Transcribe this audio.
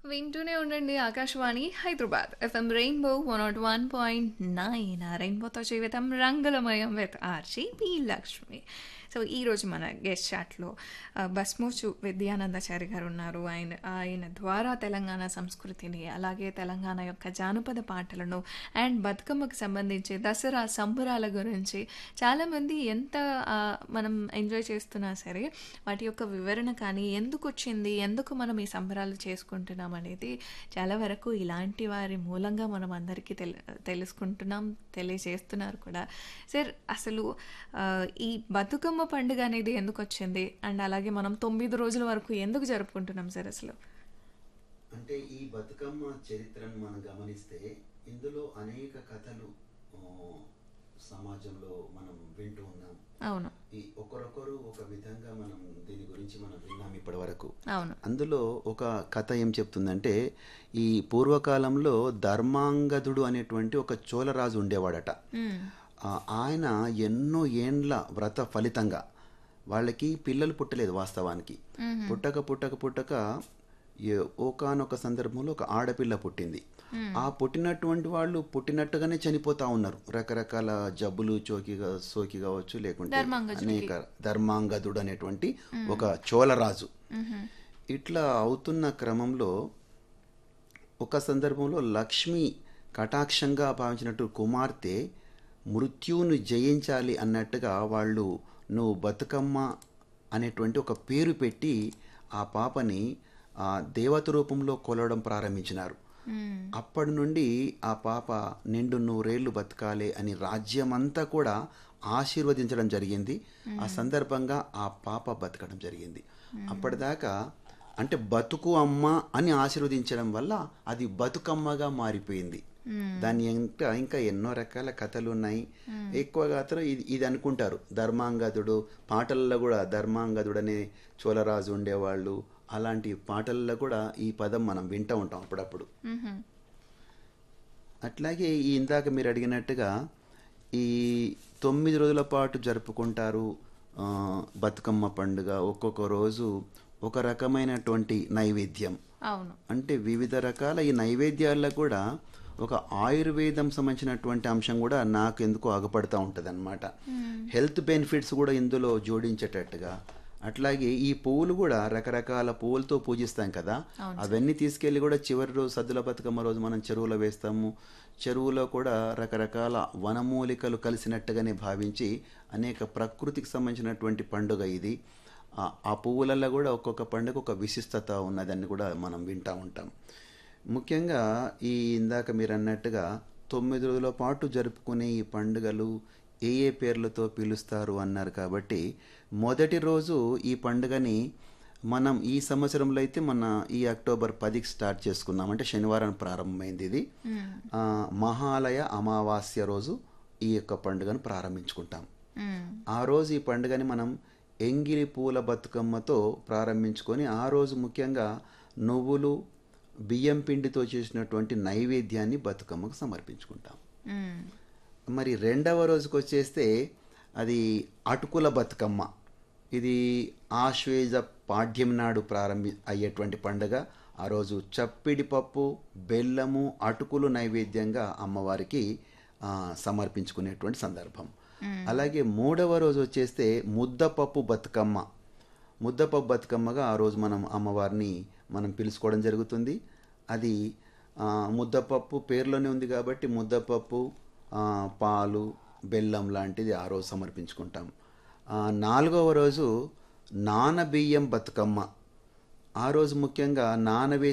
వింటూనే ఉండండి Akashvani Hyderabad FM rainbow one naught one point nine ఆ రెయిన్బోతో జీవితం రంగులమయం with RJ P Lakshmi so ఈరోజు మన గెస్ట్ చాట్లో బస్మోచు విద్యానందాచారి గారు ఉన్నారు ఆయన ఆయన ద్వారా తెలంగాణ సంస్కృతిని అలాగే తెలంగాణ యొక్క జానపద పాటలను అండ్ బతుకమ్మకు సంబంధించి దసరా సంబరాల గురించి చాలామంది ఎంత ఆ, మనం ఎంజాయ్ చేస్తున్నా సరే వాటి యొక్క వివరణ కానీ ఎందుకు వచ్చింది ఎందుకు మనం ఈ సంబరాలు చేసుకుంటున్నాం అనేది చాలా వరకు ఇలాంటి వారి మూలంగా మనం అందరికీ తెలు తెలుసుకుంటున్నాం తెలియజేస్తున్నారు కూడా సార్ అసలు ఆ, ఈ బతుకమ్మ పండుగ అనేది ఎందుకు వచ్చింది అండ్ అలాగే మనం తొమ్మిది రోజుల వరకు ఎందుకు జరుపుకుంటున్నాం సార్ అసలు అంటే ఈ బతుకమ్మ చరిత్రను మనం గమనిస్తే ఇందులో అనేక కథలు ఆ, సమాజంలో మనం వింటూ ఉన్నాం అవును ఈ ఒకరొకరు ఒక విధంగా మనం దీని గురించి మనం విన్నాం ఇప్పటి వరకు అవును అందులో ఒక కథ ఏం చెప్తుందంటే ఈ పూర్వకాలంలో ధర్మాంగదుడు అనేటువంటి ఒక చోళరాజు ఉండేవాడట మ్మ్. ఆ, ఆయన ఎన్నో ఏండ్ల వ్రత ఫలితంగా వాళ్ళకి పిల్లలు పుట్టలేదు వాస్తవానికి పుట్టక పుట్టక పుట్టక ఏ- ఒకానొక సందర్భంలో ఒక ఆడపిల్ల పుట్టింది ఆ పుట్టినటువంటి వాళ్ళు పుట్టినట్టుగానే చనిపోతా ఉన్నారు రకరకాల జబ్బులు చోకిగా సోకి కావచ్చు లేకుంటే అనేక ధర్మాంగదుడు అనేటువంటి ఒక చోళరాజు ఇట్లా అవుతున్న క్రమంలో ఒక సందర్భంలో లక్ష్మి కటాక్షంగా భావించినట్టు కుమార్తె మృత్యువును జయించాలి అన్నట్టుగా వాళ్ళు నువ్వు బతుకమ్మ అనేటువంటి ఒక పేరు పెట్టి ఆ పాపని ఆ దేవత రూపంలో కొలవడం ప్రారంభించినారు మ్మ్. అప్పటి నుండి ఆ పాప నిండు నూరేళ్లు బతకాలి అని రాజ్యమంతా కూడా ఆశీర్వదించడం జరిగింది ఆ సందర్భంగా ఆ పాప బతకడం జరిగింది అప్పటిదాకా అంటే బతుకు అమ్మ అని ఆశీర్వదించడం వల్ల అది బతుకమ్మగా మారిపోయింది దాని ఇంకా ఇంకా ఎన్నో రకాల కథలు ఉన్నాయి ఎక్కువగా అతను ఇది ఇది అనుకుంటారు ధర్మాంగదుడు పాటల్లో కూడా ధర్మాంగదుడు అనే చోళరాజు ఉండేవాళ్ళు అలాంటి పాటల్లో కూడా ఈ పదం మనం వింటూ ఉంటాం అప్పుడప్పుడు మ్మ్. అట్లాగే ఈ ఇందాక మీరు అడిగినట్టుగా ఈ తొమ్మిది రోజుల పాటు జరుపుకుంటారు ఆ, బతుకమ్మ పండుగ ఒక్కొక్క రోజు ఒక రకమైనటువంటి నైవేద్యం అవును అంటే వివిధ రకాల ఈ నైవేద్యాల్లో కూడా ఒక ఆయుర్వేదం సంబంధించినటువంటి అంశం కూడా నాకు ఎందుకో ఆగపడుతూ ఉంటుంది అనమాట హెల్త్ బెనిఫిట్స్ కూడా ఇందులో జోడించేటట్టుగా అట్లాగే ఈ పువ్వులు కూడా రకరకాల పువ్వులతో పూజిస్తాం కదా అవన్నీ తీసుకెళ్ళి కూడా చివరి రోజు సద్దుల బతుకమ్మ రోజు మనం చెరువులో వేస్తాము చెరువులో కూడా రకరకాల వనమూలికలు కలిసినట్టుగానే భావించి అనేక ప్రకృతికి సంబంధించినటువంటి పండుగ ఇది ఆ- ఆ పువ్వులలో కూడా ఒక్కొక్క పండుగ ఒక విశిష్టత ఉన్నదని కూడా మనం వింటూ ఉంటాం ముఖ్యంగా ఈ ఇందాక మీరు అన్నట్టుగా తొమ్మిది రోజుల పాటు జరుపుకునే ఈ పండుగలు ఏ ఏ పేర్లతో పిలుస్తారు అన్నారు కాబట్టి మొదటి రోజు ఈ పండుగని మనం ఈ సంవత్సరంలో అయితే మన ఈ అక్టోబర్ పదికి స్టార్ట్ చేసుకున్నాం అంటే శనివారం ప్రారంభమైంది ఇది ఆ, మహాలయ అమావాస్య రోజు ఈ యొక్క పండుగను ప్రారంభించుకుంటాం మ్మ్. ఆ రోజు ఈ పండుగని మనం ఎంగిలి పూల బతుకమ్మతో ప్రారంభించుకొని ఆ రోజు ముఖ్యంగా నువ్వులు బియ్యం పిండితో చేసినటువంటి నైవేద్యాన్ని బతుకమ్మకు సమర్పించుకుంటాం మ్మ్. మరి రెండవ రోజుకి వచ్చేస్తే అది అటుకుల బతుకమ్మ ఇది ఆశ్వేజ పాడ్యం నాడు ప్రారంభి అయ్యేటువంటి పండుగ ఆ రోజు చప్పిడి పప్పు బెల్లము అటుకులు నైవేద్యంగా అమ్మవారికి ఆ, సమర్పించుకునేటువంటి సందర్భం అలాగే మూడవ రోజు వచ్చేస్తే ముద్దపప్పు బతుకమ్మ ముద్దపప్పు బతుకమ్మగా ఆ రోజు మనం అమ్మవారిని మనం పిలుచుకోవడం జరుగుతుంది అది ఆ, ముద్దపప్పు పేరులోనే ఉంది కాబట్టి ముద్దపప్పు ఆ, పాలు బెల్లం లాంటిది ఆ రోజు సమర్పించుకుంటాం ఆ, నాలుగవ రోజు నానబియ్యం బతుకమ్మ ఆ రోజు ముఖ్యంగా నానవేసి